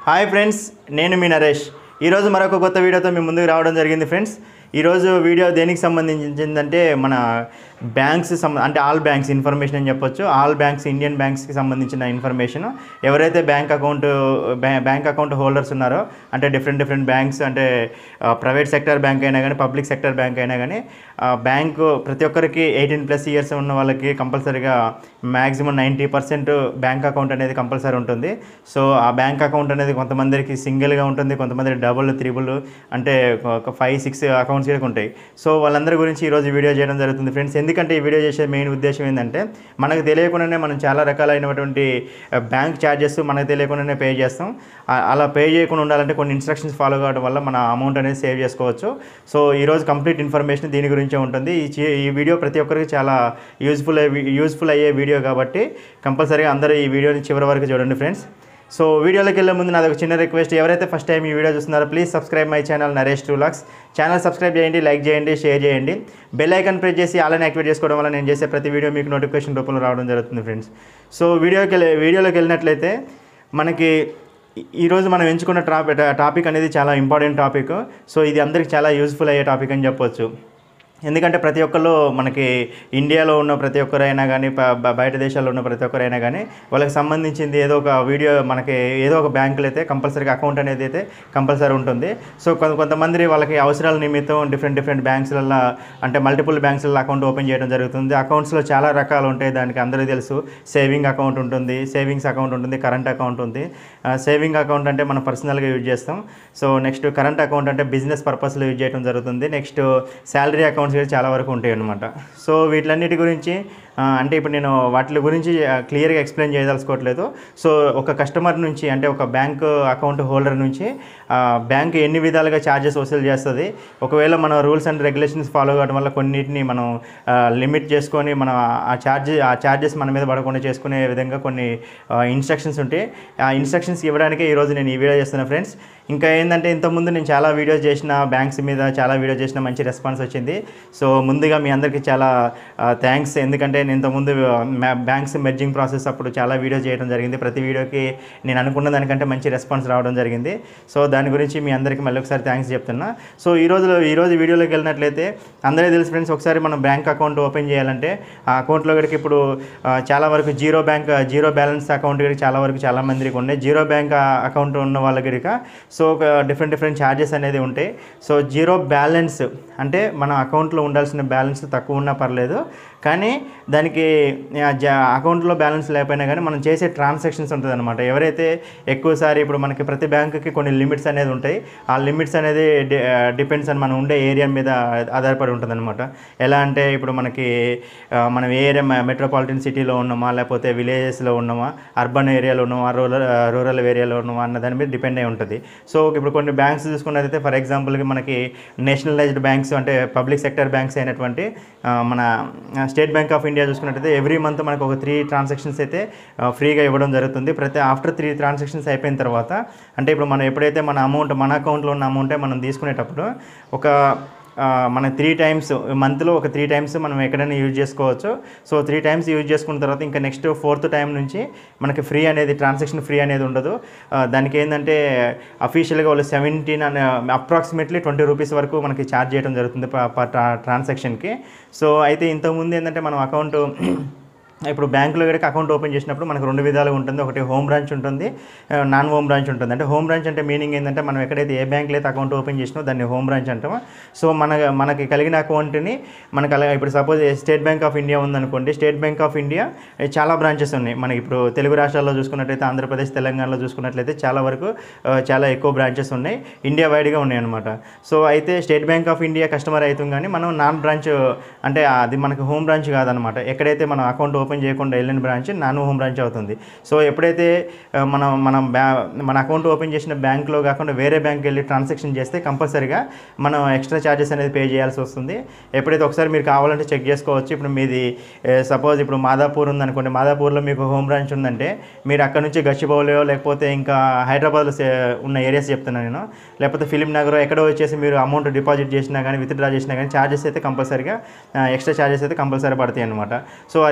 hi friends నేను మీ నరేష్ ఈరోజు మరొక కొత్త వీడియోతో మీ ముందుకు రావడం జరిగింది ఫ్రెండ్స్ ఈరోజు వీడియో దేనికి సంబంధించిందంటే మన బ్యాంక్స్ సంబ అంటే ఆల్ బ్యాంక్స్ ఇన్ఫర్మేషన్ అని చెప్పొచ్చు ఆల్ బ్యాంక్స్ ఇండియన్ బ్యాంక్స్కి సంబంధించిన ఇన్ఫర్మేషన్ ఎవరైతే bank account bank account holders ఉన్నారో అంటే డిఫరెంట్ డిఫరెంట్ బ్యాంక్స్ అంటే ప్రైవేట్ సెక్టర్ బ్యాంక్ అయినా కానీ పబ్లిక్ సెక్టర్ బ్యాంక్ అయినా కానీ బ్యాంకు ప్రతి ఒక్కరికి ఎయిటీన్ ప్లస్ ఇయర్స్ ఉన్న వాళ్ళకి కంపల్సరీగా maximum ninety percent bank account అనేది కంపల్సరీ ఉంటుంది సో ఆ బ్యాంక్ అకౌంట్ అనేది కొంతమందికి సింగిల్గా ఉంటుంది కొంతమంది డబుల్ త్రిబుల్ అంటే ఒక ఫైవ్ సిక్స్ అకౌంట్స్ కూడా ఉంటాయి సో వాళ్ళందరి గురించి ఈరోజు వీడియో చేయడం జరుగుతుంది ఫ్రెండ్స్ ఎందుకంటే ఈ వీడియో చేసే మెయిన్ ఉద్దేశం ఏంటంటే మనకు తెలియకుండానే మనం చాలా రకాలైనటువంటి బ్యాంక్ ఛార్జెస్ మనకు తెలియకుండానే పే చేస్తాం ఆ- అలా పే చేయకుండా ఉండాలంటే కొన్ని ఇన్స్ట్రక్షన్స్ ఫాలో కావడం వల్ల మన అమౌంట్ అనేది సేవ్ చేసుకోవచ్చు సో ఈరోజు కంప్లీట్ ఇన్ఫర్మేషన్ దీని గురించే ఉంటుంది ఈ చే- ఈ వీడియో ప్రతి ఒక్కరికి చాలా యూజ్ఫుల్ యూజ్ఫుల్ అయ్యే వీడియో కాబట్టి కంపల్సరీగా అందరూ ఈ వీడియోని చివరి వరకు చూడండి ఫ్రెండ్స్ సో వీడియోలోకి వెళ్ళే ముందు నాది ఒక చిన్న రిక్వెస్ట్ ఎవరైతే ఫస్ట్ టైం ఈ వీడియో చూస్తున్నారో please subscribe my channel Naresh two lakhs channel subscribe చేయండి లైక్ చేయండి షేర్ చేయండి బెల్ ఐకాన్ ప్రెస్ చేసి అలానే యాక్టివేట్ చేసుకోవడం వల్ల నేను చేసే ప్రతి వీడియో మీకు నోటిఫికేషన్ రూపంలో రావడం జరుగుతుంది ఫ్రెండ్స్ సో వీడియోకి వెళ్ళే వీడియోలోకి వెళ్ళినట్లయితే మనకి ఈ- ఈరోజు మనం ఎంచుకున్న టాపిక్ టాపిక్ అనేది చాలా ఇంపార్టెంట్ టాపిక్ సో ఇది అందరికి చాలా యూస్ఫుల్ అయ్యే టాపిక్ అని చెప్పొచ్చు ఎందుకంటే ప్రతి ఒక్కళ్ళు మనకి ఇండియాలో ఉన్న ప్రతి ఒక్కరైనా కానీ ప- బ- బయట దేశాల్లో ఉన్న ప్రతి ఒక్కరైనా కానీ వాళ్ళకి సంబంధించింది ఏదో ఒక వీడియో మనకి ఏదో ఒక బ్యాంకులో అయితే కంపల్సరీగా అకౌంట్ అనేది అయితే కంపల్సరీ ఉంటుంది సో కొంత కొంతమంది వాళ్ళకి అవసరాల నిమిత్తం డిఫరెంట్ డిఫరెంట్ బ్యాంక్స్లలో అంటే మల్టిపుల్ బ్యాంక్స్లలో అకౌంట్ ఓపెన్ చేయడం జరుగుతుంది అకౌంట్స్లో చాలా రకాలు ఉంటాయి దానికి అందరికీ తెలుసు సేవింగ్ అకౌంట్ ఉంటుంది సేవింగ్స్ అకౌంట్ ఉంటుంది కరెంట్ అకౌంట్ ఉంది సేవింగ్ అకౌంట్ అంటే మనం పర్సనల్గా యూజ్ చేస్తాం సో నెక్స్ట్ కరెంట్ అకౌంట్ అంటే బిజినెస్ పర్పస్లో యూజ్ చేయడం జరుగుతుంది నెక్స్ట్ శాలరీ అకౌంట్స్ కూడా చాలా వరకు ఉంటాయి అన్నమాట సో వీటిలన్నిటి గురించి ఆ, అంటే ఇప్పుడు నేను వాటి గురించి క్లియర్గా ఎక్స్ప్లెయిన్ చేయదలుచుకోవట్లేదు సో ఒక కస్టమర్ నుంచి అంటే ఒక బ్యాంక్ అకౌంట్ హోల్డర్ నుంచి బ్యాంక్ ఎన్ని విధాలుగా ఛార్జెస్ వసూలు చేస్తుంది ఒకవేళ మన రూల్స్ అండ్ రెగ్యులేషన్స్ ఫాలో కావడం వల్ల కొన్నిటిని మనం లిమిట్ చేసుకొని మనం ఆ ఛార్జ్ ఆ ఛార్జెస్ మన మీద పడకుండా చేసుకునే విధంగా కొన్ని ఇన్స్ట్రక్షన్స్ ఉంటాయి ఆ ఇన్స్ట్రక్షన్స్ ఇవ్వడానికే ఈరోజు నేను ఈ వీడియో చేస్తున్నా ఫ్రెండ్స్ ఇంకా ఏంటంటే ఇంతకుముందు నేను చాలా వీడియోస్ చేసిన బ్యాంక్స్ మీద చాలా వీడియో చేసిన మంచి రెస్పాన్స్ వచ్చింది సో ముందుగా మీ అందరికీ చాలా థ్యాంక్స్ ఎందుకంటే నేను ఇంతకుముందు బ్యాంక్స్ మెర్జింగ్ ప్రాసెస్ అప్పుడు చాలా వీడియోస్ చేయడం జరిగింది ప్రతి వీడియోకి నేను అనుకున్న దానికంటే మంచి రెస్పాన్స్ రావడం జరిగింది సో దాని గురించి మీ అందరికీ మళ్ళీ ఒకసారి థ్యాంక్స్ చెప్తున్నా సో ఈ రోజు ఈ రోజు వీడియోలోకి వెళ్ళినట్లయితే అందరికీ తెలుసు ఫ్రెండ్స్ ఒకసారి మనం బ్యాంక్ అకౌంట్ ఓపెన్ చేయాలంటే ఆ అకౌంట్లో గడికి ఇప్పుడు ఆ, చాలా వరకు zero bank zero balance account గడికి చాలా వరకు చాలా మందికి ఉన్నాయి జీరో బ్యాంక్ అకౌంట్ ఉన్న వాళ్ళ గడిక సో ఒక డిఫరెంట్ డిఫరెంట్ ఛార్జెస్ అనేది ఉంటాయి సో జీరో బ్యాలెన్స్ అంటే మన అకౌంట్లో ఉండాల్సిన బ్యాలెన్స్ తక్కువ ఉన్నా పర్లేదు కానీ దానికి ఆ, జ- అకౌంట్లో బ్యాలెన్స్ లేకపోయినా కానీ మనం చేసే ట్రాన్సాక్షన్స్ ఉంటుంది అనమాట ఎవరైతే ఎక్కువసారి ఇప్పుడు మనకి ప్రతి బ్యాంకుకి కొన్ని లిమిట్స్ అనేది ఉంటాయి ఆ లిమిట్స్ అనేది డిపెండ్స్ అని మనం ఉండే ఏరియా మీద ఆధారపడి ఉంటుంది అనమాట ఎలా అంటే ఇప్పుడు మనకి ఆ, మనం ఏ ఏరియా మెట్రోపాలిటన్ సిటీలో ఉన్నామా లేకపోతే విలేజెస్లో ఉన్నామా అర్బన్ ఏరియాలో ఉన్నామా రూరల్ రూరల్ ఏరియాలో ఉన్నామా అన్న దాని మీద డిపెండ్ అయి ఉంటుంది సో ఇప్పుడు కొన్ని బ్యాంక్స్ చూసుకున్నట్లయితే ఫర్ ఎగ్జాంపుల్కి మనకి నేషనలైజ్డ్ బ్యాంక్స్ అంటే పబ్లిక్ సెక్టర్ బ్యాంక్స్ అయినటువంటి ఆ, మన స్టేట్ బ్యాంక్ ఆఫ్ ఇండియా చూసుకున్నట్టయితే ఎవ్రీ మంత్ మనకు ఒక త్రీ ట్రాన్సాక్షన్స్ అయితే ఆ, ఫ్రీగా ఇవ్వడం జరుగుతుంది ప్రతి ఆఫ్టర్ త్రీ ట్రాన్సాక్షన్స్ అయిపోయిన తర్వాత అంటే ఇప్పుడు మనం ఎప్పుడైతే మన అమౌంట్ మన అకౌంట్లో ఉన్న అమౌంటే మనం తీసుకునేటప్పుడు ఒక ఆ, మన త్రీ టైమ్స్ మంత్లో ఒక త్రీ టైమ్స్ మనం ఎక్కడైనా యూజ్ చేసుకోవచ్చు సో త్రీ టైమ్స్ యూజ్ చేసుకున్న తర్వాత ఇంకా నెక్స్ట్ ఫోర్త్ టైం నుంచి మనకి ఫ్రీ అనేది ట్రాన్సాక్షన్ ఫ్రీ అనేది ఉండదు ఆ, దానికి ఏంటంటే అఫీషియల్గా వాళ్ళు సెవెంటీన్ అనే అప్రాక్సిమేట్లీ ట్వంటీ రూపీస్ వరకు మనకి ఛార్జ్ చేయడం జరుగుతుంది పర్ ట్రాన్సాక్షన్కి సో అయితే ఇంతకుముందు ఏంటంటే మనం అకౌంట్ ఇప్పుడు బ్యాంకులో కనుక అకౌంట్ ఓపెన్ చేసినప్పుడు మనకు రెండు విధాలుగా ఉంటుంది ఒకటి హోమ్ బ్రాంచ్ ఉంటుంది ఆ, నాన్ హోమ్ బ్రాంచ్ ఉంటుంది అంటే హోమ్ బ్రాంచ్ అంటే మీనింగ్ ఏంటంటే మనం ఎక్కడైతే ఏ బ్యాంకులో అయితే అకౌంట్ ఓపెన్ చేసినా దాన్ని హోమ్ బ్రాంచ్ అంటామో సో మన మనకి కలిగిన అకౌంట్ని మనకు అలా ఇప్పుడు suppose State Bank of India ఉందనుకోండి స్టేట్ బ్యాంక్ ఆఫ్ ఇండియా ఏ, చాలా బ్రాంచెస్ ఉన్నాయి మనకి ఇప్పుడు తెలుగు రాష్ట్రాల్లో చూసుకున్నట్లయితే ఆంధ్రప్రదేశ్ తెలంగాణలో చూసుకున్నట్లయితే చాలా వరకు ఆ, చాలా ఎక్కువ బ్రాంచెస్ ఉన్నాయి ఇండియా వైడ్గా ఉన్నాయి అనమాట సో అయితే State Bank of India customer అవుతాం కానీ మనం నాన్ బ్రాంచ్ అంటే అది మనకు హోమ్ బ్రాంచ్ కాదనమాట ఎక్కడైతే మనం అకౌంట్ ఓపెన్ చేయకుండా వెళ్ళిన బ్రాంచ్ నాన్ హోమ్ బ్రాంచ్ అవుతుంది సో ఎప్పుడైతే ఆ, మనం మనం బ్యా మన అకౌంట్ ఓపెన్ చేసిన బ్యాంక్లో కాకుండా వేరే బ్యాంక్ వెళ్ళి ట్రాన్సాక్షన్ చేస్తే కంపల్సరీగా మనం ఎక్స్ట్రా ఛార్జెస్ అనేది పే చేయాల్సి వస్తుంది ఎప్పుడైతే ఒకసారి మీరు కావాలంటే చెక్ చేసుకోవచ్చు ఇప్పుడు మీది సపోజ్ ఇప్పుడు మాదాపూర్ ఉందనుకోండి మాదాపూర్లో మీకు హోమ్ బ్రాంచ్ ఉందంటే మీరు అక్కడ నుంచి గచ్చిబౌలియో లేకపోతే ఇంకా హైదరాబాద్లో సే- ఉన్న ఏరియాస్ చెప్తున్నాను నేను లేకపోతే ఫిలిం నగర్ ఎక్కడో వచ్చేసి మీరు అమౌంట్ డిపాజిట్ చేసినా కానీ విత్డ్రా చేసినా కానీ ఛార్జెస్ అయితే కంపల్సరీగా ఎక్స్ట్రా ఛార్జెస్ అయితే కంపల్సరీ పడతాయి అనమాట సో అది ఎందుకంటే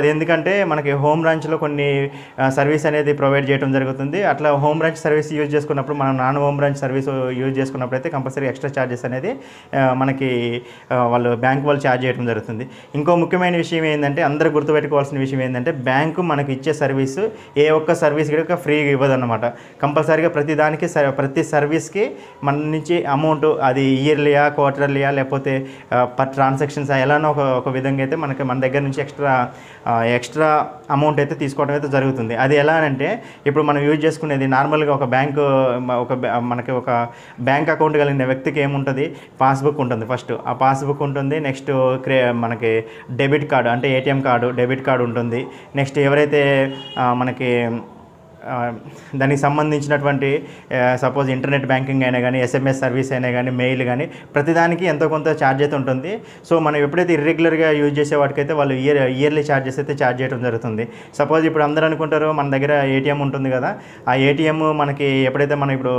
ఏంటంటే మనకి హోమ్ బ్రాంచ్లో కొన్ని సర్వీస్ అనేది ప్రొవైడ్ చేయడం జరుగుతుంది అట్లా హోమ్ బ్రాంచ్ సర్వీస్ యూజ్ చేసుకున్నప్పుడు మనం non home branch service use చేసుకున్నప్పుడు అయితే కంపల్సరీ ఎక్స్ట్రా ఛార్జెస్ అనేది ఆ, మనకి ఆ, వాళ్ళు బ్యాంక్ వాళ్ళు ఛార్జ్ చేయడం జరుగుతుంది ఇంకో ముఖ్యమైన విషయం ఏంటంటే అందరూ గుర్తుపెట్టుకోవాల్సిన విషయం ఏంటంటే బ్యాంకు మనకి ఇచ్చే సర్వీసు ఏ ఒక్క సర్వీస్ కూడా ఫ్రీగా ఇవ్వదన్నమాట కంపల్సరీగా ప్రతి దానికి స- ప్రతి సర్వీస్కి మన నుంచి అమౌంట్ అది ఇయర్లీయా క్వార్టర్లీయా లేకపోతే పర్ ట్రాన్సాక్షన్స్ ఎలానో ఒక ఒక విధంగా అయితే మనకి మన దగ్గర నుంచి ఎక్స్ట్రా ఎక్స్ట్రా అమౌంట్ అయితే తీసుకోవడం అయితే జరుగుతుంది అది ఎలా అంటే ఇప్పుడు మనం యూజ్ చేసుకునేది నార్మల్గా ఒక బ్యాంకు ఒక బ్యా- మనకి ఒక బ్యాంక్ అకౌంట్ కలిగిన వ్యక్తికి ఏముంటుంది పాస్బుక్ ఉంటుంది ఫస్ట్ ఆ పాస్బుక్ ఉంటుంది నెక్స్ట్ క్రే మనకి డెబిట్ కార్డు అంటే ఏటీఎం కార్డు డెబిట్ కార్డు ఉంటుంది నెక్స్ట్ ఎవరైతే ఆ, మనకి ఆ, దానికి సంబంధించినటువంటి సపోజ్ ఇంటర్నెట్ బ్యాంకింగ్ అయినా కానీ ఎస్ఎంఎస్ సర్వీస్ అయినా కానీ మెయిల్ కానీ ప్రతిదానికి ఎంతో కొంత ఛార్జ్ అయితే ఉంటుంది సో మనం ఎప్పుడైతే ఇర్రెగ్యులర్గా యూజ్ చేసే వాటికైతే వాళ్ళు ఇయర్ ఇయర్లీ ఛార్జెస్ అయితే ఛార్జ్ చేయడం జరుగుతుంది సపోజ్ ఇప్పుడు అందరూ అనుకుంటారు మన దగ్గర ఏటీఎం ఉంటుంది కదా ఆ ఏటీఎం మనకి ఎప్పుడైతే మనం ఇప్పుడు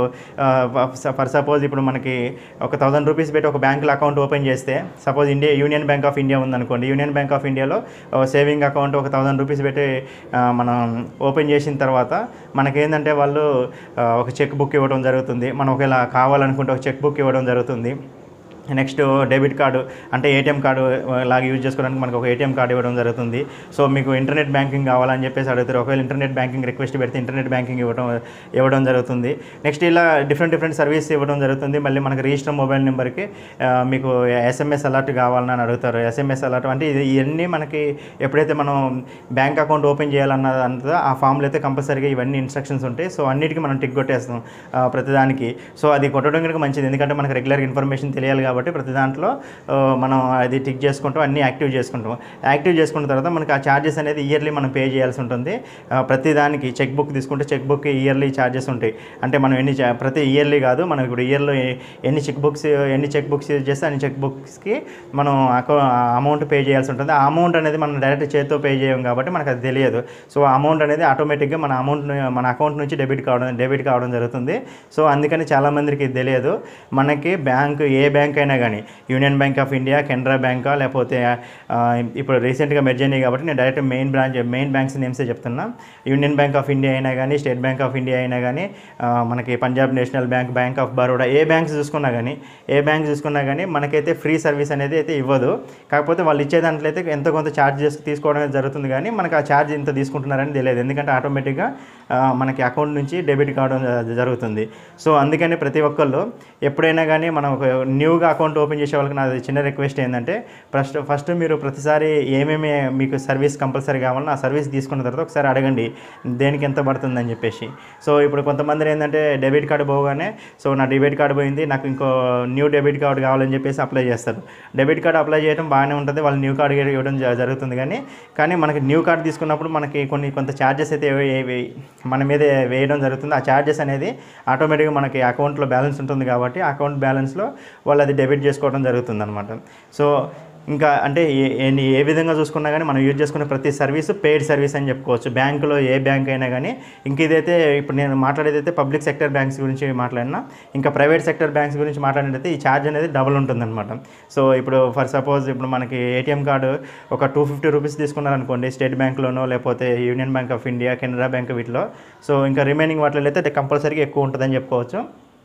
ఫర్ సపోజ్ ఇప్పుడు మనకి ఒక థౌసండ్ రూపీస్ పెట్టి ఒక బ్యాంకులో అకౌంట్ ఓపెన్ చేస్తే suppose India union bank of India ఉందనుకోండి యూనియన్ బ్యాంక్ ఆఫ్ ఇండియాలో సేవింగ్ అకౌంట్ ఒక థౌసండ్ రూపీస్ పెట్టి ఆ, మనం ఓపెన్ చేసిన తర్వాత మనకేంటంటే వాళ్ళు ఆ, ఒక చెక్ బుక్ ఇవ్వడం జరుగుతుంది మనం ఒకవేళ కావాలనుకుంటే ఒక చెక్ బుక్ ఇవ్వడం జరుగుతుంది నెక్స్ట్ డెబిట్ కార్డు అంటే ఏటీఎం కార్డు లాగా యూజ్ చేసుకోవడానికి మనకు ఒక ఏటీఎం కార్డు ఇవ్వడం జరుగుతుంది సో మీకు ఇంటర్నెట్ బ్యాంకింగ్ కావాలని చెప్పేసి అడుగుతారు ఒకవేళ ఇంటర్నెట్ బ్యాంకింగ్ రిక్వెస్ట్ పెడితే ఇంటర్నెట్ బ్యాంకింగ్ ఇవ్వడం ఇవ్వడం జరుగుతుంది నెక్స్ట్ ఇలా డిఫరెంట్ డిఫరెంట్ సర్వీస్ ఇవ్వడం జరుగుతుంది మళ్ళీ మనకి రిజిస్టర్ మొబైల్ నెంబర్కి ఆ, మీకు ఎస్ఎంఎస్ అలర్ట్ కావాలని అడుగుతారు ఎస్ఎంఎస్ అలర్ట్ అంటే ఇది ఇవన్నీ మనకి ఎప్పుడైతే మనం బ్యాంక్ అకౌంట్ ఓపెన్ చేయాలన్న అంతా ఆ ఫామ్లో అయితే కంపల్సరీగా ఇవన్నీ ఇన్స్ట్రక్షన్స్ ఉంటాయి సో అన్నిటికీ మనం టిక్ కొట్టేస్తాం ఆ, ప్రతిదానికి సో అది కొట్టడం కనుక మంచిది ఎందుకంటే మనకు రెగ్యులర్ ఇన్ఫర్మేషన్ తెలియాలి కాబట్టి ప్రతి దాంట్లో ఆ, మనం అది టిక్ చేసుకుంటాం అన్నీ యాక్టివ్ చేసుకుంటాం యాక్టివ్ చేసుకున్న తర్వాత మనకి ఆ ఛార్జెస్ అనేది ఇయర్లీ మనం పే చేయాల్సి ఉంటుంది ఆ, ప్రతి దానికి చెక్ బుక్ తీసుకుంటే చెక్ బుక్ ఇయర్లీ ఛార్జెస్ ఉంటాయి అంటే మనం ఎన్ని చా- ప్రతి ఇయర్లీ కాదు మనం ఇప్పుడు ఇయర్లో ఎన్ని చెక్ బుక్స్ ఎన్ని చెక్ బుక్స్ యూజ్ చేస్తే అన్ని చెక్ బుక్స్కి మనం అకౌ అమౌంట్ పే చేయాల్సి ఉంటుంది ఆ అమౌంట్ అనేది మనం డైరెక్ట్ చేతితో పే చేయం కాబట్టి మనకు అది తెలియదు సో ఆ అమౌంట్ అనేది ఆటోమేటిక్గా మన అమౌంట్ మన అకౌంట్ నుంచి డెబిట్ కావడం డెబిట్ కావడం జరుగుతుంది సో అందుకని చాలామందికి ఇది తెలియదు మనకి బ్యాంక్ ఏ బ్యాంక్ అయినా కానీ union bank of India Canara బ్యాంకా లేకపోతే ఆ, ఇప్పుడు రీసెంట్గా మెర్జ్ అయినాయి కాబట్టి నేను direct main branch main banks నేమ్సే చెప్తున్నా యూనియన్ బ్యాంక్ ఆఫ్ ఇండియా అయినా కానీ స్టేట్ బ్యాంక్ ఆఫ్ ఇండియా అయినా కానీ ఆ, మనకి Punjab national bank bank of Baroda A banks చూసుకున్నా కానీ ఏ బ్యాంక్ చూసుకున్నా కానీ మనకైతే ఫ్రీ సర్వీస్ అనేది అయితే ఇవ్వదు కాకపోతే వాళ్ళు ఇచ్చే దాంట్లో అయితే ఎంతో కొంత ఛార్జ్ చేసి తీసుకోవడం అనేది జరుగుతుంది కానీ మనకు ఆ ఛార్జ్ ఇంత తీసుకుంటున్నారని తెలియదు ఎందుకంటే ఆటోమేటిక్గా ఆ, మనకి అకౌంట్ నుంచి డెబిట్ కావడం జ- జరుగుతుంది సో అందుకని ప్రతి ఒక్కళ్ళు ఎప్పుడైనా కానీ మనం ఒక న్యూగా అకౌంట్ ఓపెన్ చేసే వాళ్ళకి నాది చిన్న రిక్వెస్ట్ ఏంటంటే ఫస్ట్ ఫస్ట్ మీరు ప్రతిసారి ఏమేమి మీకు సర్వీస్ కంపల్సరీ కావాలో ఆ సర్వీస్ తీసుకున్న తర్వాత ఒకసారి అడగండి దేనికి ఎంత పడుతుందని చెప్పేసి సో ఇప్పుడు కొంతమంది ఏంటంటే డెబిట్ కార్డు పోగానే సో నా డెబిట్ కార్డు పోయింది నాకు ఇంకో న్యూ డెబిట్ కార్డు కావాలని చెప్పేసి అప్లై చేస్తారు డెబిట్ కార్డు అప్లై చేయడం బాగానే ఉంటుంది వాళ్ళు న్యూ కార్డు ఇవ్వడం జ- జరుగుతుంది కానీ కానీ మనకి న్యూ కార్డు తీసుకున్నప్పుడు మనకి కొన్ని కొంత ఛార్జెస్ అయితే వే- వే- మన మీద వేయడం జరుగుతుంది ఆ ఛార్జెస్ అనేది ఆటోమేటిక్గా మనకి అకౌంట్లో బ్యాలెన్స్ ఉంటుంది కాబట్టి ఆ అకౌంట్ బ్యాలెన్స్లో వాళ్ళు అది డెబిట్ చేసుకోవడం జరుగుతుంది అనమాట సో ఇంకా అంటే ఏ- ఏ- ఏ విధంగా చూసుకున్నా కానీ మనం యూజ్ చేసుకునే ప్రతి సర్వీస్ పెయిడ్ సర్వీస్ అని చెప్పుకోవచ్చు బ్యాంకులో ఏ బ్యాంక్ అయినా కానీ ఇంక ఇదైతే ఇప్పుడు నేను మాట్లాడేది అయితే పబ్లిక్ సెక్టర్ బ్యాంక్స్ గురించి మాట్లాడినా ఇంకా ప్రైవేట్ సెక్టర్ బ్యాంక్స్ గురించి మాట్లాడినైతే ఈ ఛార్జ్ అనేది డబుల్ ఉంటుందన్నమాట సో ఇప్పుడు ఫర్ సపోజ్ ఇప్పుడు మనకి ఏటీఎం కార్డు ఒక టూ ఫిఫ్టీ రూపీస్ తీసుకున్నారనుకోండి స్టేట్ బ్యాంక్లోనో లేకపోతే union bank of India Canara bank వీటిలో సో ఇంకా రిమైనింగ్ వాటిలో అయితే కంపల్సరీగా ఎక్కువ ఉంటుందని చెప్పుకోవచ్చు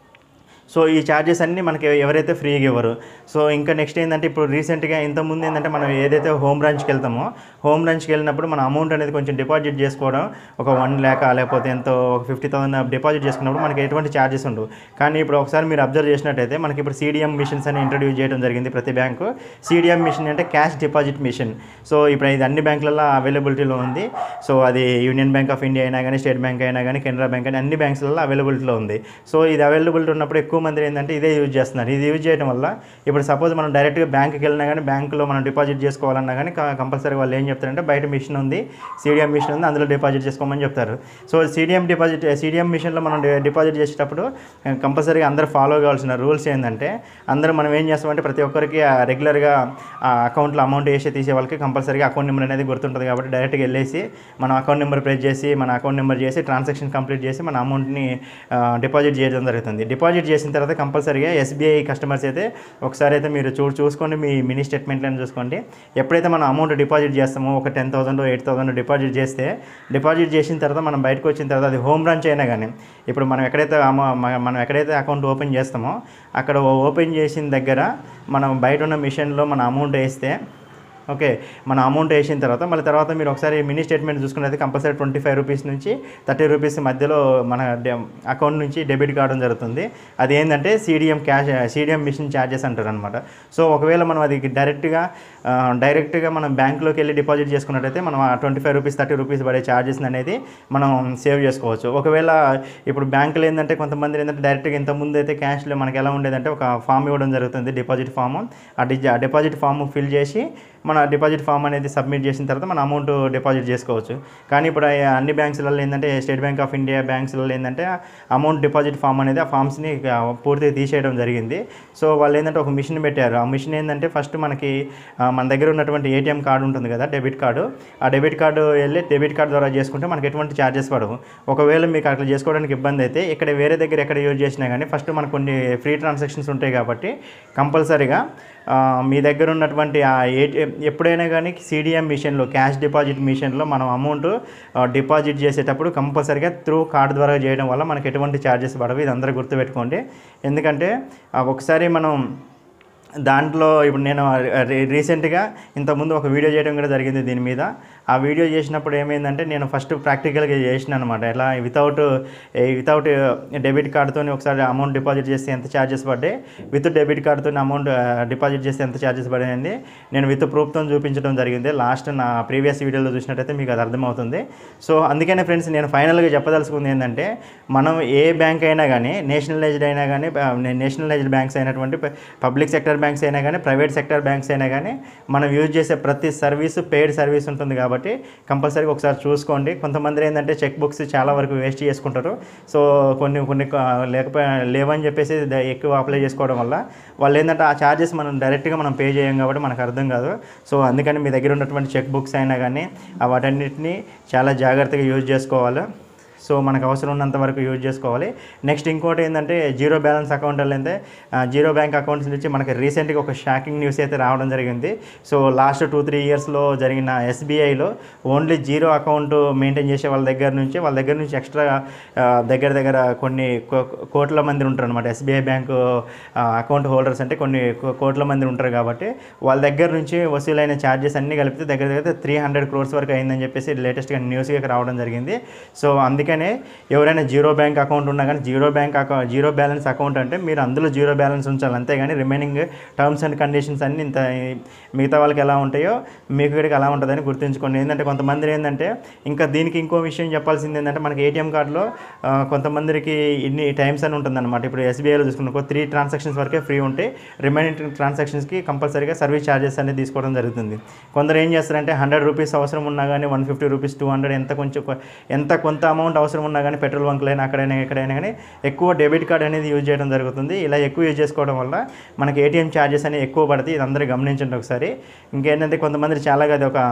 సో ఈ ఛార్జెస్ అన్నీ మనకి ఎవరైతే ఫ్రీగా ఇవ్వరు సో ఇంకా నెక్స్ట్ ఏంటంటే ఇప్పుడు రీసెంట్గా ఇంతకుముందు ఏంటంటే మనం ఏదైతే హోమ్ బ్రాంచ్కి వెళ్తామో హోమ్ బ్రాంచ్కి వెళ్ళినప్పుడు మన అమౌంట్ అనేది కొంచెం డిపాజిట్ చేసుకోవడం ఒక వన్ ల్యాక్ లేకపోతే ఎంతో ఒక ఫిఫ్టీ థౌసండ్ డిపాజిట్ చేసుకున్నప్పుడు మనకి ఎటువంటి ఛార్జెస్ ఉండవు కానీ ఇప్పుడు ఒకసారి మీరు అబ్జర్వ్ చేసినట్టయితే మనకి ఇప్పుడు సీడీఎం మిషన్స్ అని ఇంట్రడ్యూస్ చేయడం జరిగింది ప్రతి బ్యాంకు సీడీఎం మిషన్ అంటే క్యాష్ డిపాజిట్ మిషన్ సో ఇప్పుడు ఇది అన్ని బ్యాంకులలో అవైలబిలిటీలో ఉంది సో అది యూనియన్ బ్యాంక్ ఆఫ్ ఇండియా అయినా కానీ స్టేట్ బ్యాంక్ అయినా కానీ కెనరా బ్యాంక్ అయినా అన్ని బ్యాంక్స్లలో అవైలబిలిటీలో ఉంది సో ఇది అవైలబిలిటీ ఉన్నప్పుడు ఎక్కువ మంది ఏంటంటే ఇదే యూజ్ చేస్తున్నారు ఇది యూజ్ చేయడం వల్ల ఇప్పుడు సపోజ్ మనం డైరెక్ట్గా బ్యాంక్కి వెళ్ళినా కానీ బ్యాంకులో మనం డిపాజిట్ చేసుకోవాలన్నా కానీ కంపల్సరీ వాళ్ళు ఏం చెప్తారంటే బయట మిషన్ ఉంది సీడీఎం మిషన్ ఉంది అందులో డిపాజిట్ చేసుకోమని చెప్తారు సో సీడీఎం డిపాజిట్ సీడీఎం మిషన్లో మనం డి- డిపాజిట్ చేసేటప్పుడు కంపల్సరీగా అందరూ ఫాలో కావాల్సిన రూల్స్ ఏంటంటే అందరూ మనం ఏం చేస్తామంటే ప్రతి ఒక్కరికి రెగ్యులర్గా ఆ అకౌంట్లో అమౌంట్ వేసి తీసే వాళ్ళకి కంపల్సరీగా అకౌంట్ నెంబర్ అనేది గుర్తుంటుంది కాబట్టి డైరెక్ట్గా వెళ్ళేసి మన అకౌంట్ నెంబర్ ప్రెస్ చేసి మన అకౌంట్ నెంబర్ చేసి ట్రాన్సాక్షన్ కంప్లీట్ చేసి మన అమౌంట్ని డిపాజిట్ చేయడం జరుగుతుంది డిపాజిట్ చేసిన చేసిన తర్వాత కంపల్సరీగా ఎస్బీఐ కస్టమర్స్ అయితే ఒకసారి అయితే మీరు చూ చూసుకోండి మీ మినీ స్టేట్మెంట్లను చూసుకోండి ఎప్పుడైతే మనం అమౌంట్ డిపాజిట్ చేస్తామో ఒక ten thousand eight thousand deposit చేస్తే డిపాజిట్ చేసిన తర్వాత మనం బయటకు వచ్చిన తర్వాత అది హోమ్ బ్రాంచ్ అయినా కానీ ఇప్పుడు మనం ఎక్కడైతే అమ- మ- మనం ఎక్కడైతే అకౌంట్ ఓపెన్ చేస్తామో అక్కడ ఓపెన్ చేసిన దగ్గర మనం బయట ఉన్న మిషన్లో మన అమౌంట్ వేస్తే ఓకే మన అమౌంట్ వేసిన తర్వాత మళ్ళీ తర్వాత మీరు ఒకసారి mini statement చూసుకున్నది compulsory twenty five rupees నుంచి థర్టీ రూపీస్ మధ్యలో మన అకౌంట్ నుంచి డెబిట్ కావడం జరుగుతుంది అది ఏంటంటే CDM cash CDM machine charges అంటారు అనమాట సో ఒకవేళ మనం అది డైరెక్ట్గా ఆ, డైరెక్ట్గా మనం బ్యాంక్లోకి వెళ్ళి డిపాజిట్ చేసుకున్నట్టయితే మనం twenty five rupees thirty rupees పడే ఛార్జెస్ అనేది మనం సేవ్ చేసుకోవచ్చు ఒకవేళ ఇప్పుడు బ్యాంకులు ఏంటంటే కొంతమంది ఏంటంటే డైరెక్ట్గా ఇంత ముందు అయితే క్యాష్లో మనకి ఎలా ఉండేదంటే ఒక ఫామ్ ఇవ్వడం జరుగుతుంది డిపాజిట్ ఫామ్ ఆ డి ఆ డిపాజిట్ ఫామ్ ఫిల్ చేసి మన డిపాజిట్ ఫామ్ అనేది సబ్మిట్ చేసిన తర్వాత మన అమౌంట్ డిపాజిట్ చేసుకోవచ్చు కానీ ఇప్పుడు ఆ అన్ని బ్యాంక్స్లలో ఏంటంటే స్టేట్ బ్యాంక్ ఆఫ్ ఇండియా బ్యాంక్స్లలో ఏంటంటే అమౌంట్ డిపాజిట్ ఫామ్ అనేది ఆ ఫామ్స్ని పూర్తిగా తీసేయడం జరిగింది సో వాళ్ళు ఏంటంటే ఒక మిషన్ పెట్టారు ఆ మిషన్ ఏంటంటే ఫస్ట్ మనకి ఆ, మన దగ్గర ఉన్నటువంటి ఏటీఎం కార్డు ఉంటుంది కదా డెబిట్ కార్డు ఆ డెబిట్ కార్డు వెళ్ళి డెబిట్ కార్డు ద్వారా చేసుకుంటే మనకి ఎటువంటి ఛార్జెస్ పడవు ఒకవేళ మీకు అట్లా చేసుకోవడానికి ఇబ్బంది అయితే ఇక్కడ వేరే దగ్గర ఎక్కడ యూజ్ చేసినా కానీ ఫస్ట్ మనకు కొన్ని ఫ్రీ ట్రాన్సాక్షన్స్ ఉంటాయి కాబట్టి కంపల్సరీగా ఆ, మీ దగ్గర ఉన్నటువంటి ఆ ఏటీఎం ఎప్పుడైనా కానీ సిడిఎం మిషన్లో క్యాష్ డిపాజిట్ మిషన్లో మనం అమౌంట్ డిపాజిట్ చేసేటప్పుడు కంపల్సరీగా త్రూ కార్డు ద్వారా చేయడం వల్ల మనకి ఎటువంటి ఛార్జెస్ పడవు ఇది అందరూ గుర్తుపెట్టుకోండి ఎందుకంటే ఆ, ఒకసారి మనం దాంట్లో ఇప్పుడు నేను రీ- రీసెంట్గా ఇంతకుముందు ఒక వీడియో చేయడం కూడా జరిగింది దీని మీద ఆ వీడియో చేసినప్పుడు ఏమైందంటే నేను ఫస్ట్ ప్రాక్టికల్గా చేసిన అనమాట ఎలా వితౌట్ వితౌట్ డెబిట్ కార్డుతో ఒకసారి అమౌంట్ డిపాజిట్ చేస్తే ఎంత ఛార్జెస్ పడ్డాయి విత్ డెబిట్ కార్డుతో అమౌంట్ డిపాజిట్ చేస్తే ఎంత ఛార్జెస్ పడాయండి నేను విత్ ప్రూఫ్తో చూపించడం జరిగింది లాస్ట్ నా ప్రీవియస్ వీడియోలో చూసినట్టయితే మీకు అది అర్థమవుతుంది సో అందుకనే ఫ్రెండ్స్ నేను ఫైనల్గా చెప్పదలుచుకుంది ఏంటంటే మనం ఏ బ్యాంక్ అయినా కానీ నేషనలైజ్డ్ అయినా కానీ నేషనలైజ్డ్ బ్యాంక్స్ అయినటువంటి పబ్లిక్ సెక్టర్ బ్యాంక్స్ అయినా కానీ ప్రైవేట్ సెక్టర్ బ్యాంక్స్ అయినా కానీ మనం యూజ్ చేసే ప్రతి సర్వీస్ పెయిడ్ సర్వీస్ ఉంటుంది కాబట్టి కంపల్సరీగా ఒకసారి చూసుకోండి కొంతమంది ఏంటంటే చెక్ బుక్స్ చాలా వరకు వేస్ట్ చేసుకుంటారు సో కొన్ని కొన్ని క- లేకపోయి లేవని చెప్పేసి ద- ఎక్కువ అప్లై చేసుకోవడం వల్ల వాళ్ళు ఏంటంటే ఆ ఛార్జెస్ మనం డైరెక్ట్గా మనం పే చేయం కాబట్టి మనకు అర్థం కాదు సో అందుకని మీ దగ్గర ఉన్నటువంటి చెక్ బుక్స్ అయినా కానీ ఆ వాటన్నిటిని చాలా జాగ్రత్తగా యూజ్ చేసుకోవాలి సో మనకు అవసరం ఉన్నంత వరకు యూజ్ చేసుకోవాలి నెక్స్ట్ ఇంకోటి ఏంటంటే జీరో బ్యాలెన్స్ అకౌంట్ అయితే జీరో బ్యాంక్ అకౌంట్స్ నుంచి మనకి రీసెంట్గా ఒక షాకింగ్ న్యూస్ అయితే రావడం జరిగింది సో లాస్ట్ టూ త్రీ ఇయర్స్లో జరిగిన ఎస్బీఐలో ఓన్లీ జీరో అకౌంట్ మెయింటైన్ చేసే వాళ్ళ దగ్గర నుంచి వాళ్ళ దగ్గర నుంచి ఎక్స్ట్రా దగ్గర దగ్గర కొన్ని కో- కోట్ల మంది ఉంటారు అనమాట ఎస్బీఐ బ్యాంకు అకౌంట్ హోల్డర్స్ అంటే కొన్ని కో- కోట్ల మంది ఉంటారు కాబట్టి వాళ్ళ దగ్గర నుంచి వసూలైన ఛార్జెస్ అన్నీ కలిపితే దగ్గర దగ్గర త్రీ హండ్రెడ్ క్రోర్స్ వరకు అయిందని చెప్పేసి లేటెస్ట్గా న్యూస్గా రావడం జరిగింది సో అందుకనే ఎవరైనా జీరో బ్యాంక్ అకౌంట్ ఉన్నా కానీ zero bank account zero balance account అంటే మీరు అందులో జీరో బ్యాలెన్స్ ఉంచాలి అంతేగాని రిమైనింగ్ టర్మ్స్ అండ్ కండిషన్స్ అన్ని ఇంత మిగతా వాళ్ళకి ఎలా ఉంటాయో మీకు ఇక్కడికి అలా ఉంటుందని గుర్తుంచుకోండి ఏంటంటే కొంతమంది ఏంటంటే ఇంకా దీనికి ఇంకో విషయం చెప్పాల్సింది ఏంటంటే మనకి ఏటీఎం కార్డులో ఆ, కొంతమందికి ఇన్ని టైమ్స్ అని ఉంటుందన్నమాట ఇప్పుడు ఎస్బీఐలో చూసుకున్న త్రీ ట్రాన్సాక్షన్స్ వరకే ఫ్రీ ఉంటాయి రిమైనింగ్ ట్రాన్సాక్షన్స్కి కంపల్సరీగా సర్వీస్ ఛార్జెస్ అనేది తీసుకోవడం జరుగుతుంది కొందరు ఏం చేస్తారంటే హండ్రెడ్ రూపీస్ అవసరం ఉన్నా కానీ one fifty rupees two hundred ఎంత కొంచెం కొ- ఎంత కొంత అమౌంట్ అవసరం ఉన్నా కానీ పెట్రోల్ బంక్లైనా అక్కడైనా ఎక్కడైనా కానీ ఎక్కువ డెబిట్ కార్డ్ అనేది యూజ్ చేయడం జరుగుతుంది ఇలా ఎక్కువ యూజ్ చేసుకోవడం వల్ల మనకి ఏటీఎం ఛార్జెస్ అనేవి ఎక్కువ పడతాయి ఇది అందరూ గమనించండి ఒకసారి ఇంకేంటంటే కొంతమంది చాలా అది ఒక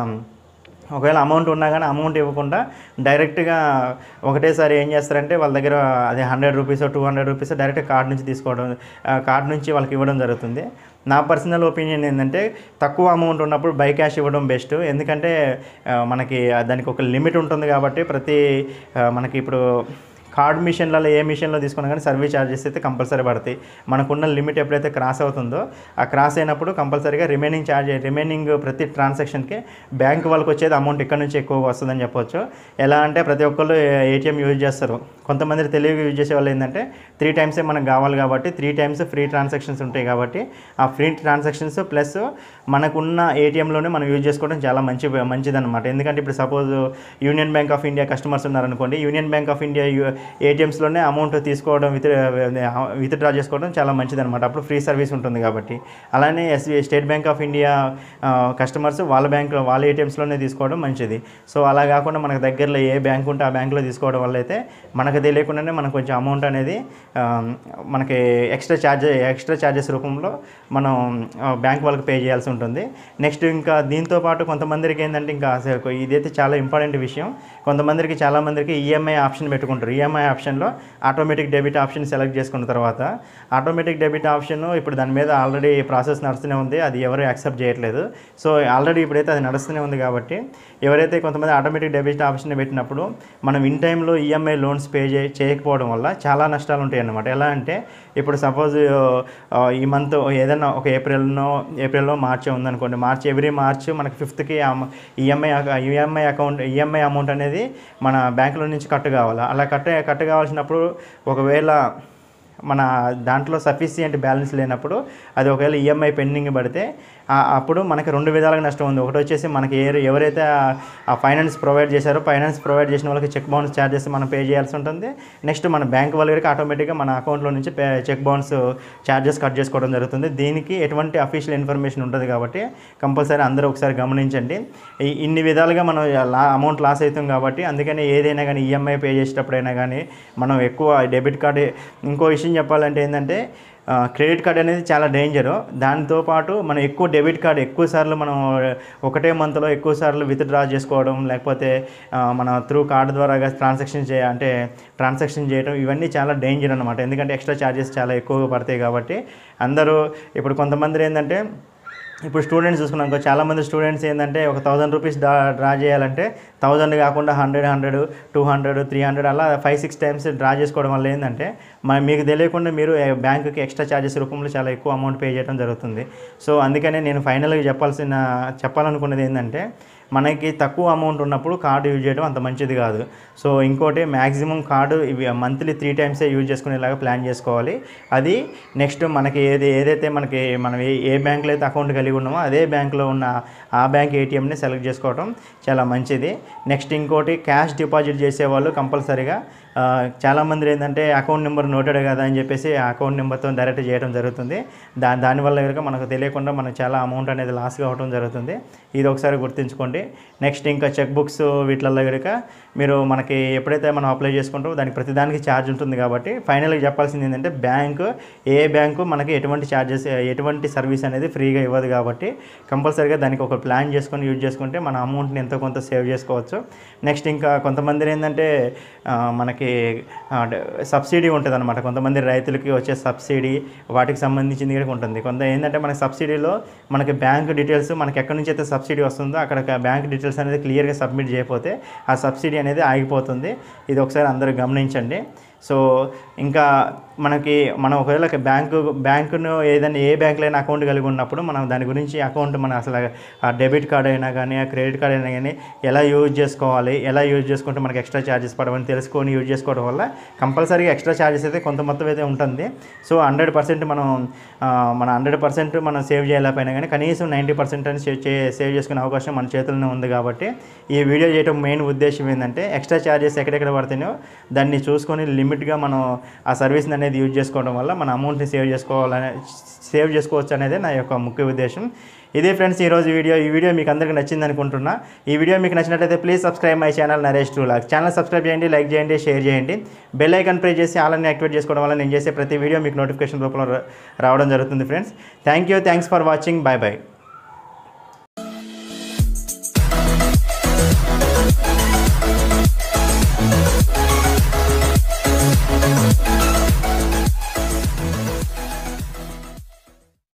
ఒకవేళ అమౌంట్ ఉన్నా కానీ అమౌంట్ ఇవ్వకుండా డైరెక్ట్గా ఒకటేసారి ఏం చేస్తారంటే వాళ్ళ దగ్గర అదే hundred rupees two hundred rupees direct card నుంచి తీసుకోవడం కార్డ్ నుంచి వాళ్ళకి ఇవ్వడం జరుగుతుంది నా పర్సనల్ ఒపీనియన్ ఏంటంటే తక్కువ అమౌంట్ ఉన్నప్పుడు బై క్యాష్ ఇవ్వడం బెస్ట్ ఎందుకంటే ఆ, మనకి దానికి ఒక లిమిట్ ఉంటుంది కాబట్టి ప్రతి ఆ, మనకి ఇప్పుడు కార్డ్ మిషన్లలో ఏ మిషన్లో తీసుకున్నా కానీ సర్వీస్ ఛార్జెస్ అయితే కంపల్సరీ పడతాయి మనకున్న లిమిట్ ఎప్పుడైతే క్రాస్ అవుతుందో ఆ క్రాస్ అయినప్పుడు కంపల్సరీగా రిమైనింగ్ ఛార్జ్ రిమైనింగ్ ప్రతి ట్రాన్సాక్షన్కి బ్యాంక్ వాళ్ళకి వచ్చేది అమౌంట్ ఇక్కడ నుంచి ఎక్కువ వస్తుందని చెప్పొచ్చు ఎలా అంటే ప్రతి ఒక్కళ్ళు ఏటీఎం యూజ్ చేస్తారు కొంతమంది తెలివిగా యూజ్ చేసే వాళ్ళు ఏంటంటే త్రీ టైమ్సే మనకు కావాలి కాబట్టి త్రీ టైమ్స్ ఫ్రీ ట్రాన్సాక్షన్స్ ఉంటాయి కాబట్టి ఆ ఫ్రీ ట్రాన్సాక్షన్స్ ప్లస్ మనకున్న ఏటీఎంలోనే మనం యూజ్ చేసుకోవడం చాలా మంచి మంచిదన్నమాట ఎందుకంటే ఇప్పుడు suppose union bank of India customers ఉన్నారనుకోండి union bank of India ఏటీఎంస్లోనే amount తీసుకోవడం విత్ విత్ డ్రా చేసుకోవడం చాలా మంచిదన్నమాట అప్పుడు ఫ్రీ సర్వీస్ ఉంటుంది కాబట్టి అలానే SBI state Bank of India customers వాళ్ళ బ్యాంక్ వాళ్ళ ఏటీఎంస్లోనే తీసుకోవడం మంచిది సో అలా కాకుండా మనకు దగ్గరలో ఏ బ్యాంక్ ఉంటే ఆ బ్యాంక్లో తీసుకోవడం వల్ల అయితే మనకు తెలియకుండానే మనకు కొంచెం అమౌంట్ అనేది ఆ, మనకి ఎక్స్ట్రా ఛార్జ్ ఎక్స్ట్రా ఛార్జెస్ రూపంలో మనం బ్యాంక్ వాళ్ళకి పే చేయాల్సి ఉంటుంది నెక్స్ట్ ఇంకా దీంతో పాటు కొంతమందికి ఏంటంటే ఇంకా అసలు ఇదైతే చాలా ఇంపార్టెంట్ విషయం కొంతమందికి చాలా మందికి ఈఎంఐ ఆప్షన్ పెట్టుకుంటారు ఈఎంఐ ఈఎంఐ ఆప్షన్లో ఆటోమేటిక్ డెబిట్ ఆప్షన్ సెలెక్ట్ చేసుకున్న తర్వాత ఆటోమేటిక్ డెబిట్ ఆప్షన్ ఇప్పుడు దాని మీద ఆల్రెడీ ప్రాసెస్ నడుస్తూనే ఉంది అది ఎవరు యాక్సెప్ట్ చేయట్లేదు సో ఆల్రెడీ ఇప్పుడైతే అది నడుస్తూనే ఉంది కాబట్టి ఎవరైతే కొంతమంది ఆటోమేటిక్ డెబిట్ ఆప్షన్ పెట్టినప్పుడు మనం ఇన్ టైంలో ఈఎంఐ లోన్స్ పే చే చేయకపోవడం వల్ల చాలా నష్టాలు ఉంటాయి అన్నమాట ఎలా అంటే ఇప్పుడు సపోజ్ ఈ మంత్ ఏదైనా ఒక ఏప్రిల్నో ఏప్రిల్లో మార్చి ఉందనుకోండి మార్చి ఎవ్రీ మార్చ్ మనకి ఫిఫ్త్కి EMI EMI account EMI amount అనేది మన బ్యాంకులో నుంచి కట్ కావాలి అలా కట్ కట్ కావాల్సినప్పుడు ఒకవేళ మన దాంట్లో సఫిషియంట్ బ్యాలెన్స్ లేనప్పుడు అది ఒకవేళ ఈఎంఐ పెండింగ్ పడితే ఆ- అప్పుడు మనకి రెండు విధాలుగా నష్టం ఉంది ఒకటి వచ్చేసి మనకి ఏ ఎవరైతే ఆ- ఆ ఫైనాన్స్ ప్రొవైడ్ చేశారో ఫైనాన్స్ ప్రొవైడ్ చేసిన వాళ్ళకి చెక్ బౌన్స్ ఛార్జెస్ మనం పే చేయాల్సి ఉంటుంది నెక్స్ట్ మన బ్యాంక్ వాళ్ళకి ఆటోమేటిక్గా మన అకౌంట్లో నుంచి pay check bounce charges cut చేసుకోవడం జరుగుతుంది దీనికి ఎటువంటి అఫీషియల్ ఇన్ఫర్మేషన్ ఉంటుంది కాబట్టి కంపల్సరీ అందరూ ఒకసారి గమనించండి ఈ- ఇన్ని విధాలుగా మనం లా అమౌంట్ లాస్ అవుతాం కాబట్టి అందుకని ఏదైనా కానీ ఈఎంఐ పే చేసేటప్పుడైనా కానీ మనం ఎక్కువ డెబిట్ కార్డ్ ఇంకో విషయం చెప్పాలంటే ఏంటంటే క్రెడిట్ కార్డ్ అనేది చాలా డేంజరు దాంతో పాటు మనం ఎక్కువ డెబిట్ కార్డ్ ఎక్కువ సార్లు మనం ఒకటే మంత్లో ఎక్కువ సార్లు విత్డ్రా చేసుకోవడం లేకపోతే ఆ, మన త్రూ కార్డు ద్వారా ట్రాన్సాక్షన్ చేయ అంటే ట్రాన్సాక్షన్ చేయడం ఇవన్నీ చాలా డేంజర్ అనమాట ఎందుకంటే ఎక్స్ట్రా ఛార్జెస్ చాలా ఎక్కువగా పడతాయి కాబట్టి అందరూ ఇప్పుడు కొంతమంది ఏంటంటే ఇప్పుడు స్టూడెంట్స్ చూసుకున్నాం చాలామంది స్టూడెంట్స్ ఏంటంటే ఒక థౌజండ్ రూపీస్ డ్రా డ్రా చేయాలంటే థౌజండ్ కాకుండా hundred hundred two hundred three hundred అలా ఫైవ్ సిక్స్ టైమ్స్ డ్రా చేసుకోవడం వల్ల ఏంటంటే మ- మీకు తెలియకుండా మీరు బ్యాంకుకి ఎక్స్ట్రా ఛార్జెస్ రూపంలో చాలా ఎక్కువ అమౌంట్ పే చేయడం జరుగుతుంది సో అందుకనే నేను ఫైనల్గా చెప్పాల్సిన చెప్పాలనుకున్నది ఏంటంటే మనకి తక్కువ అమౌంట్ ఉన్నప్పుడు కార్డు యూజ్ చేయడం అంత మంచిది కాదు సో ఇంకోటి మ్యాక్సిమం కార్డు ఇవి మంత్లీ త్రీ టైమ్సే యూజ్ చేసుకునేలాగా ప్లాన్ చేసుకోవాలి అది నెక్స్ట్ మనకి ఏది ఏదైతే మనకి మనం ఏ ఏ బ్యాంకులో అయితే అకౌంట్ కలిగి ఉన్నామో అదే బ్యాంకులో ఉన్న ఆ బ్యాంక్ ఏటీఎంని సెలెక్ట్ చేసుకోవడం చాలా మంచిది నెక్స్ట్ ఇంకోటి క్యాష్ డిపాజిట్ చేసేవాళ్ళు కంపల్సరీగా ఆ, చాలామంది ఏంటంటే అకౌంట్ నెంబర్ నోటెడ్ కదా అని చెప్పేసి ఆ అకౌంట్ నెంబర్తో డైరెక్ట్ చేయడం జరుగుతుంది దా దానివల్ల కనుక మనకు తెలియకుండా మనకు చాలా అమౌంట్ అనేది లాస్ కావడం జరుగుతుంది ఇది ఒకసారి గుర్తుంచుకోండి నెక్స్ట్ ఇంకా చెక్ బుక్స్ వీటిల్లో కనుక మీరు మనకి ఎప్పుడైతే మనం అప్లై చేసుకుంటామో దానికి ప్రతిదానికి ఛార్జ్ ఉంటుంది కాబట్టి ఫైనల్గా చెప్పాల్సింది ఏంటంటే బ్యాంకు ఏ బ్యాంకు మనకి ఎటువంటి ఛార్జెస్ ఎటువంటి సర్వీస్ అనేది ఫ్రీగా ఇవ్వదు కాబట్టి కంపల్సరీగా దానికి ఒక ప్లాన్ చేసుకొని యూజ్ చేసుకుంటే మన అమౌంట్ని ఎంతో కొంత సేవ్ చేసుకోవచ్చు నెక్స్ట్ ఇంకా కొంతమంది ఏంటంటే ఆ, మనకి సబ్సిడీ ఉంటుంది అనమాట కొంతమంది రైతులకి వచ్చే సబ్సిడీ వాటికి సంబంధించింది కూడా ఉంటుంది కొంత ఏంటంటే మనకి సబ్సిడీలో మనకి బ్యాంక్ డీటెయిల్స్ మనకి ఎక్కడి నుంచి అయితే సబ్సిడీ వస్తుందో అక్కడ బ్యాంక్ డీటెయిల్స్ అనేది క్లియర్గా సబ్మిట్ చేయకపోతే ఆ సబ్సిడీ అనేది ఆగిపోతుంది ఇది ఒకసారి అందరూ గమనించండి సో ఇంకా మనకి మనం ఒకవేళ బ్యాంకు బ్యాంకును ఏదైనా ఏ బ్యాంకులో అయినా అకౌంట్ కలిగి ఉన్నప్పుడు మనం దాని గురించి అకౌంట్ మన అసలు ఆ డెబిట్ కార్డ్ అయినా కానీ ఆ క్రెడిట్ కార్డ్ అయినా కానీ ఎలా యూజ్ చేసుకోవాలి ఎలా యూజ్ చేసుకుంటే మనకి ఎక్స్ట్రా ఛార్జెస్ పడవని తెలుసుకొని యూజ్ చేసుకోవడం వల్ల కంపల్సరీగా ఎక్స్ట్రా ఛార్జెస్ అయితే కొంత మొత్తం అయితే ఉంటుంది సో హండ్రెడ్ పర్సెంట్ మనం ఆ, మన హండ్రెడ్ పర్సెంట్ మనం సేవ్ చేయలేకపోయినా కానీ కనీసం నైంటీ పర్సెంట్ అని సేవ్ చే సేవ్ చేసుకునే అవకాశం మన చేతుల్లోనే ఉంది కాబట్టి ఈ వీడియో చేయడం మెయిన్ ఉద్దేశం ఏంటంటే ఎక్స్ట్రా ఛార్జెస్ ఎక్కడెక్కడ పడుతున్నాయో దాన్ని చూసుకొని లిమిట్గా మనం ఆ సర్వీస్ని అనేది యూజ్ చేసుకోవడం వల్ల మన అమౌంట్ని సేవ్ చేసుకోవాలనే సేవ్ చేసుకోవచ్చు అనేది నా యొక్క ముఖ్య ఉద్దేశం ఇదే ఫ్రెండ్స్ ఈరోజు వీడియో ఈ వీడియో మీకు అందరికీ నచ్చింది అనుకుంటున్నా ఈ వీడియో మీకు నచ్చినట్లయితే please subscribe my channel Naresh two lock channel subscribe చేయండి లైక్ చేయండి షేర్ చేయండి బెల్ ఐకాన్ ప్రెస్ చేసి ఆలని యాక్టివేట్ చేసుకోవడం వల్ల నేను చేసే ప్రతి వీడియో మీకు నోటిఫికేషన్ రూపంలో రా- రావడం జరుగుతుంది friends thank you thanks for watching bye bye